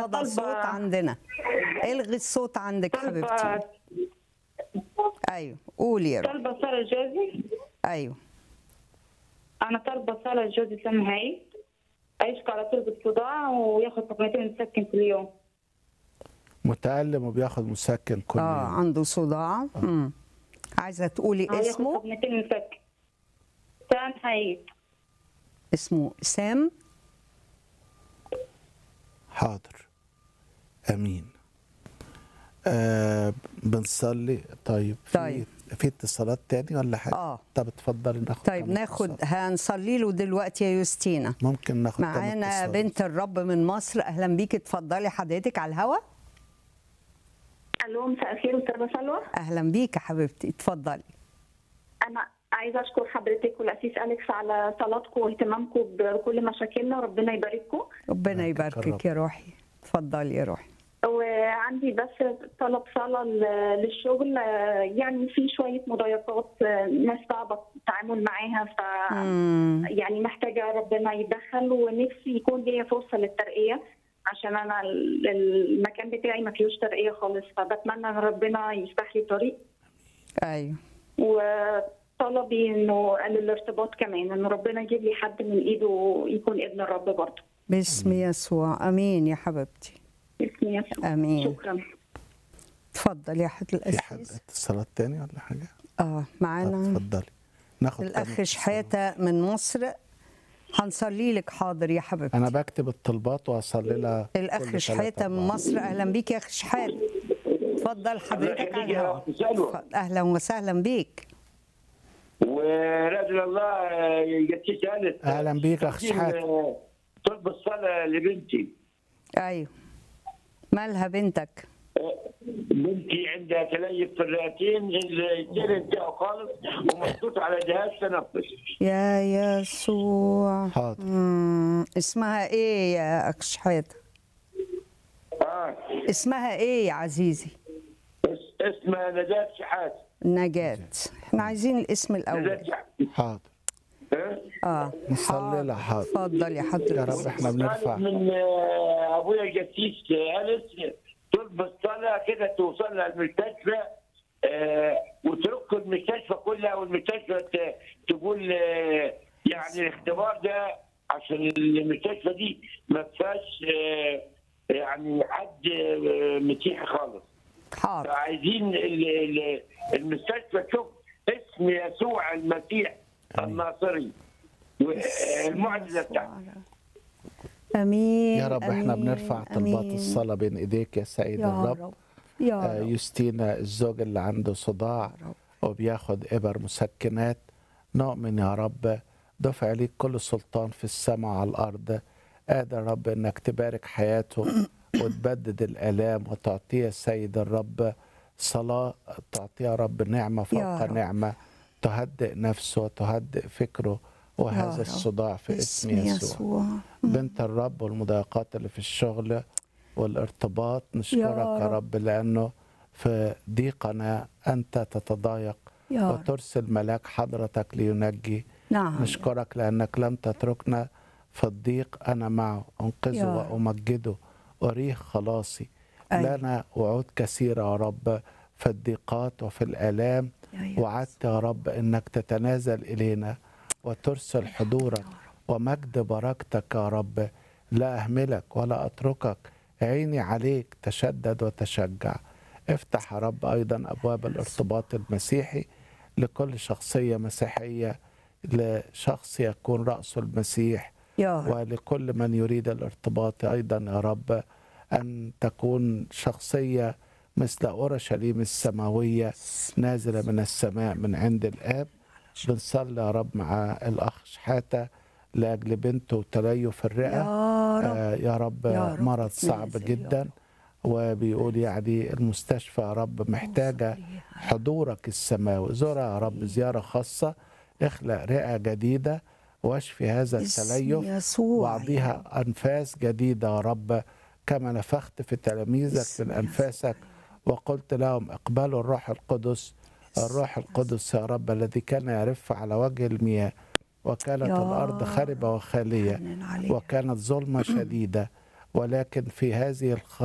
صدى طالبة- صوت عندنا الغي الصوت عندك طالبة حبيبتي ايوه قولي يا روحي طالبة صلاة لجوزي ايوه أنا طالبة صلاة لجوزي لما هيك هيشكي على طول بالصداع وياخد حقنتين مسكن كل يوم متألم وبياخد مسكن كل اه يوم عنده صداع امم عايزه تقولي آه، ياخد اسمه حقنتين مسكن سام حقيقي اسمه سام حاضر امين آه بنصلي طيب في طيب. في اتصالات تاني ولا حاجه آه. طب اتفضلي ناخد طيب كمان ناخد اتصال. هنصلي له دلوقتي يا يوستينا ممكن ناخد كمان معانا اتصال. بنت الرب من مصر اهلا بيكي اتفضلي حضرتك على الهوا الو مساء الخير استاذه سلوى اهلا بيكي حبيبتي اتفضلي انا عايزه اشكر حضرتك والاسيس اليكس على صلاتكم واهتمامكم بكل مشاكلنا وربنا يبارككم ربنا يباركك يباركك الرب. يا روحي اتفضلي يا روحي وعندي بس طلب صلاه ل- للشغل آه، يعني في شويه مضايقات آه، ناس صعبه التعامل معاها ف مم. يعني محتاجه ربنا يتدخل ونفسي يكون ليا فرصه للترقيه عشان انا ال- المكان بتاعي ما فيهوش ترقيه خالص فبتمنى ان ربنا يفتح لي طريق ايوه وطلبي انه الارتباط كمان انه ربنا يجيب لي حد من ايده يكون ابن الرب برضه باسم يسوع امين يا حبيبتي باسم يسوع امين شكرا اتفضل يا حضرة في حد الاسيس اتصالات تاني ولا حاجه اه طب معانا اتفضلي ناخد كمان الاخ اتصال. شحاته من مصر هنصلي لك حاضر يا حبيبتي انا بكتب الطلبات واصلي لها كل الاخ ثلاثة شحاته من أربعة. مصر اهلا بيك يا اخ شحاته اتفضل حضرتك على يا الهوا أخت سلوى. اتفضل. اهلا وسهلا بيك ورجل الله يجتيك ألف اهلا بيك يا اخ شحاته طلب الصلاة لبنتي ايوه مالها بنتك بنتي عندها تليف في الرئتين السير انتهى خالص ومحطوط على جهاز تنفس يا يسوع حاضر مم. اسمها ايه يا اخ شحاته اه اسمها ايه يا عزيزي اس- اسمها نجاة شحات نجاة احنا عايزين الاسم نجاة الاول شحات حاضر ها؟ اه نصلي لها حاضر اتفضل يا حضرة يا رب الأسيس. احنا بنرفع من آه، ابويا الجسيس أليس طلب الصلاة كده توصل لها المستشفى آه، وترك المستشفى كلها والمستشفى ت- تقول آه، يعني الاختبار ده عشان المستشفى دي ما فيهاش آه، يعني حد آه، مسيحي خالص حاضر فعايزين ال- ال- المستشفى تشوف اسم يسوع المسيح الناصري والمعجزه بتاعته امين يا رب احنا أمين، بنرفع طلبات أمين. الصلاه بين ايديك يا سيد يا الرب رب يا آه، رب يوستينا الزوج اللي عنده صداع وبياخد إبر مسكنات نؤمن يا رب دفع ليك كل سلطان في السماء وعلى الأرض قادر يا رب إنك تبارك حياته وتبدد الآلام وتعطيه يا سيد الرب صلاة تعطيه يا رب نعمة فوق رب. نعمة تهدئ نفسه وتهدئ فكره وهذا رب. الصداع في اسم يسوع بنت الرب والمضايقات اللي في الشغل والارتباط نشكرك يا يا رب. رب لأنه في ضيقنا أنت تتضايق يا رب. وترسل ملاك حضرتك لينجي نعم نشكرك لأنك لم تتركنا في الضيق أنا معه أنقذه يا رب. وأمجده أريه خلاصي أيوة. لنا وعود كثيرة يا رب في الضيقات وفي الآلام يا يسوع. وعدت يا رب أنك تتنازل إلينا وترسل حضورك ومجد بركتك يا رب لا أهملك ولا أتركك عيني عليك تشدد وتشجع افتح يا رب أيضا أبواب الارتباط المسيحي لكل شخصية مسيحية لشخص يكون رأسه المسيح يا رب ولكل من يريد الارتباط أيضا يا رب أن تكون شخصية مثل أورشليم السماوية نازلة من السماء من عند الآب بنصلي يا رب مع الأخ شحاتة لأجل بنته تليف الرئة يا رب آه يا رب يا رب مرض صعب تنازل يا جدا رب. وبيقول يعني المستشفى يا رب محتاجة حضورك السماوي زورها يا رب زيارة خاصة اخلق رئة جديدة واشفي هذا باسم التليف يسوع يا واعطيها انفاس جديده يا رب كما نفخت في تلاميذك باسم من انفاسك وقلت لهم اقبلوا الروح القدس الروح القدس يا رب الذي كان يرف على وجه المياه وكانت يا الارض خربه وخاليه حنن عليها. وكانت ظلمه شديده ولكن في هذه الخ